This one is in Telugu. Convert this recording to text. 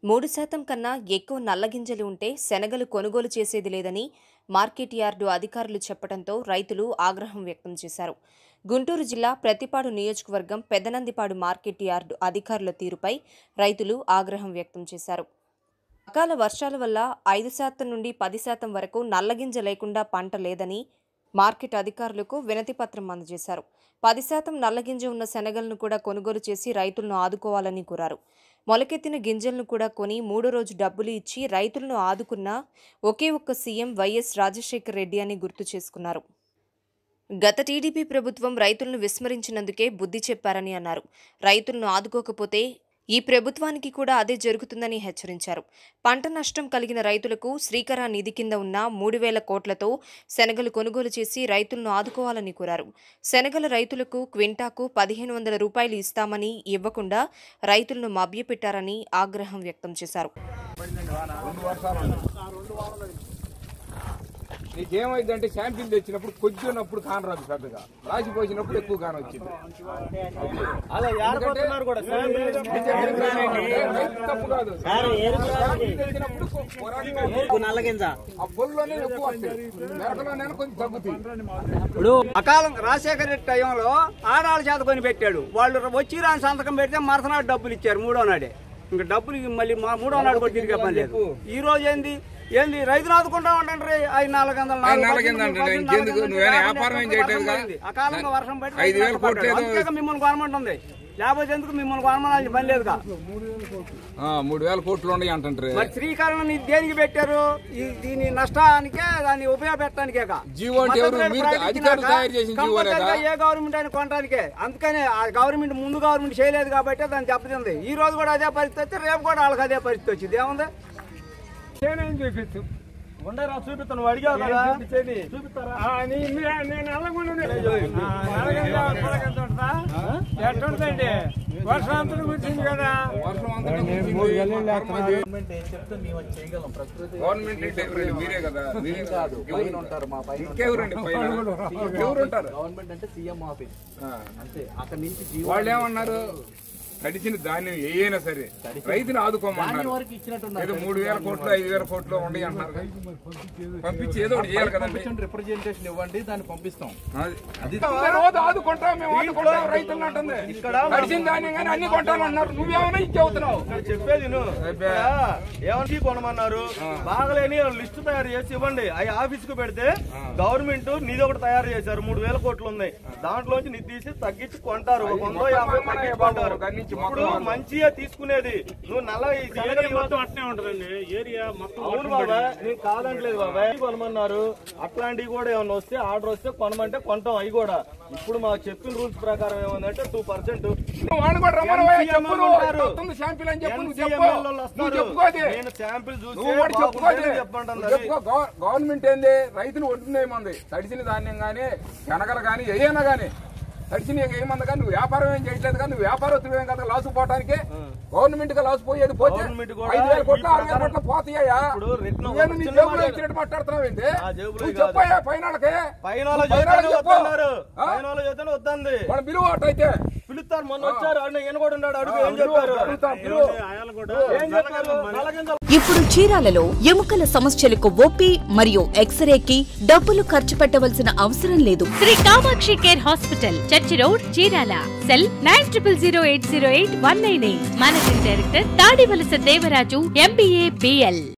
మూడు శాతం కన్నా ఎక్కువ నల్లగింజలు ఉంటే శనగలు కొనుగోలు చేసేది లేదని మార్కెట్ యార్డు అధికారులు చెప్పడంతో రైతులు ఆగ్రహం వ్యక్తం చేశారు గుంటూరు జిల్లా ప్రతిపాడు నియోజకవర్గం పెదనందిపాడు మార్కెట్ యార్డు అధికారుల తీరుపై రైతులు ఆగ్రహం వ్యక్తం చేశారు అకాల వర్షాల వల్ల ఐదు శాతం నుండి పది శాతం వరకు నల్లగింజ లేకుండా పంట లేదని మార్కెట్ అధికారులకు వినతి పత్రం అందజేశారు పది శాతం నల్లగింజ ఉన్న శనగలను కూడా కొనుగోలు చేసి రైతులను ఆదుకోవాలని కోరారు మొలకెత్తిన గింజలను కూడా కొని మూడో రోజు డబ్బులు ఇచ్చి రైతులను ఆదుకున్న ఒకే ఒక్క సీఎం వైఎస్ రాజశేఖర్ రెడ్డి అని గుర్తు చేసుకున్నారు గత టీడీపీ ప్రభుత్వం రైతులను విస్మరించినందుకే బుద్ధి చెప్పారని అన్నారు రైతులను ఆదుకోకపోతే ఈ ప్రభుత్వానికి కూడా అదే జరుగుతుందని హెచ్చరించారు పంట నష్టం కలిగిన రైతులకు శ్రీకర నిధి కింద ఉన్న మూడు వేల కోట్లతో శనగలు కొనుగోలు చేసి రైతులను ఆదుకోవాలని కోరారు శనగల రైతులకు క్వింటాకు పదిహేను వందల రూపాయలు ఇస్తామని ఇవ్వకుండా రైతులను మభ్యపెట్టారని ఆగ్రహం వ్యక్తం చేశారు నీకేమైందంటే శాంపిల్ తెచ్చినప్పుడు కొద్ది ఉన్నప్పుడు కానరాదు పెద్దగా రాసి పోసినప్పుడు ఎక్కువ కాన వచ్చింది అలా ఏర్పడుతున్నారు కూడా సార్ రైతు తప్పు కాదు శాంపిల్ తెచ్చినప్పుడు పోరాటంగా మీకు నల్లగింజ ఆ బొల్లోనే ఎక్కువ వస్తాయి మెరకలోనే కొంచెం తగ్గుతాయి ఇప్పుడు అకాలం రాజశేఖర రెడ్డి టైంలో ఆడాళ్ళ చేత కొని పెట్టాడు వాళ్ళు వచ్చి రాని సంతకం పెడితే మరుసనాడు డబ్బులు ఇచ్చారు మూడో నాడే ఇంకా డబ్బులు మళ్ళీ మా మూడో నాడు కూడా తిరిగే పని లేదు ఈ రోజు ఏంది ఏంది రైతులు ఆదుకుంటా ఉంటాండ్రి ఐదు నాలుగు వందలు ఐదు నాలుగు వందలు అంటే ఇంకెందుకు? నువ్వేనా వ్యాపారం ఏం చేయట్లేదుగా? అకాలంగా వర్షం పడి ఐదు వేల కోట్లు ఏదో- అంతేగా మిమ్మల్ని గవర్నమెంట్ ఉంది లేకపోతే ఎందుకు మిమ్మల్ని గవర్నమెంట్ పని లేదుగా ఆ, మూడు వేల కోట్లు ఉన్నాయి అంటారు మరి శ్రీకారం ఇది దేనికి పెట్టారు ఈ- దీని నష్టానికే దాన్ని ఉపయోగపెట్టడానికే జీవో అంటే ఎవరు? మీరు అధికారులు తయారు చేసిన జీవోనేగా? ఏ గవర్నమెంట్ అయినా కొనడానికే అందుకనే ఆ గవర్నమెంట్ ముందు గవర్నమెంట్ చేయలేదు కాబట్టి దాన్ని దెబ్బతింది ఈ రోజు కూడా అదే పరిస్థితి వస్తే రేపు కూడా వాళ్ళకి అదే పరిస్థితి వచ్చింది ఏముంది నేనేం చూపించు ఉండరా చూపిస్తాను నువ్వు అడిగావు కదా చూపిస్తారా నేను అల్లకుండా ఎట్టుంటండి వర్షాంతరం వచ్చింది కదా వర్షం అంతా గవర్నమెంట్ అంటే ఎవరండి? మీరే కదా మీరే కాదు ఇంకెవరండి పైన ఇంకెవరు ఉంటారు గవర్నమెంట్ అంటే సీఎం ఆఫీస్ ఆ. అంతే అక్కడ నుంచి వాళ్ళు ఏమన్నారు తడిచిన ధాన్యం ఏ అయినా సరే రైతుని ఆదుకోమన్నారు వరకు ఇచ్చినట్టున్నారు ఏదో మూడు వేల కోట్లు ఐదు వేల కోట్లు ఉండి అంటున్నారు పంపించి ఏదో ఒకటి చేయాలి కదండి రిప్రజెంటేషన్ ఇవ్వండి దాన్ని పంపిస్తాం అది రోజు ఆదుకుంటాం మేము ఆదుకుంటాం రైతులు అంటుంది తడిసిన ధాన్యం కానీ అన్ని కొంటామన్నారు నువ్వేమైనా ఇచ్చేవుతున్నావు చెప్పేది నువ్వు. ఇక్కడ ఏమని కొనమన్నారు బాగలేని లిస్ట్ తయారు చేసి ఇవ్వండి అవి ఆఫీస్ కు పెడితే గవర్నమెంట్ నిధి ఒకటి తయారు చేశారు మూడు వేల కోట్లు ఉన్నాయి దాంట్లోంచి నిధి తీసి తగ్గించి కొంటారు ఒక వందో యాభై తగ్గించి కొంటారు దాని నుంచి ఇప్పుడు మంచిగా తీసుకునేది నువ్వు నల్ల ఈ శనగలు ఇవ్వద్దు. అట్నే ఉంటదండి ఏరియా మొత్తం అవును బాబాయ్ నేను కాదంటలేదు బాబాయ్ కొనమన్నారు అట్లాంటివి కూడా ఏమన్నా వస్తే ఆర్డర్ వస్తే కొనమంటే కొంటాం అవి కూడా ఇప్పుడు మాకు చెప్పిన రూల్స్ ప్రకారం ఏమందంటే టూ పర్సెంట్ వాళ్ళు కూడా రమ్మనవయ్యా, NCM చెప్పు వాళ్ళు నువ్వు. ఉంటారు. వస్తుంది శాంపిల్ అని చెప్పు నువ్వు NCM చెప్పు వాళ్ళు నువ్వు వస్తారు. చెప్పుకోది నేను శాంపిల్ చూసి నువ్వు కూడా చెప్పుకోది బాగుందని చెప్పంటాను నువ్వు చెప్పుకో గవ- గవర్నమెంట్ ఏంది రైతులు ఒడ్డునేమంది తడిసిన ధాన్యం కానీ శనగలు కానీ ఏమైనా కానీ తడిసిన ఏమంది కానీ నువ్వు వ్యాపారం ఏం చేయట్లేదు కానీ నువ్వు వ్యాపారస్తులు ఏం కదా లాసు పోవటానికి గవర్నమెంట్ గా లాసు పోయేది పోతే గవర్నమెంట్ కూడా ఐదు వేల కోట్లు ఈ ఆరు వేల కోట్లు పోతాయా ఇప్పుడు రిటర్న్ నువ్వేమో నీ చిన్న జేబులో మాట. ఇచ్చినట్టు మాట్లాడుతున్నావు ఏంటి ఆ జేబులో నువ్వు కాదు. చెప్పయ్యా పైన వాళ్ళకి పైన నువ్వు వాళ్ళు పైన చెప్తాను వాళ్ళకి చెప్పు. వద్దన్నారు ఆ? పైన వాళ్ళు చెప్తాను వద్దంది వాళ్ళ బిలువ అయితే పిలుస్తారు మొన్న వచ్చారు అన్న ఈయన కూడా ఉన్నాడు అడుగు ఏం బిలువ, చెప్పారు అడుగుతాం, బిలువ. ఆయాలు కూడా ఏం చెప్పారు నల్లగింజలు ఇప్పుడు చీరాలలో ఎముకల సమస్యలకు ఓపీ మరియు ఎక్స్రేకి డబ్బులు ఖర్చు పెట్టవలసిన అవసరం లేదు Shri Kamakshi care hospital church road Chirala cell nine triple zero eight zero eight one nine eight managing director Tadivalasa Devaraju MBA BL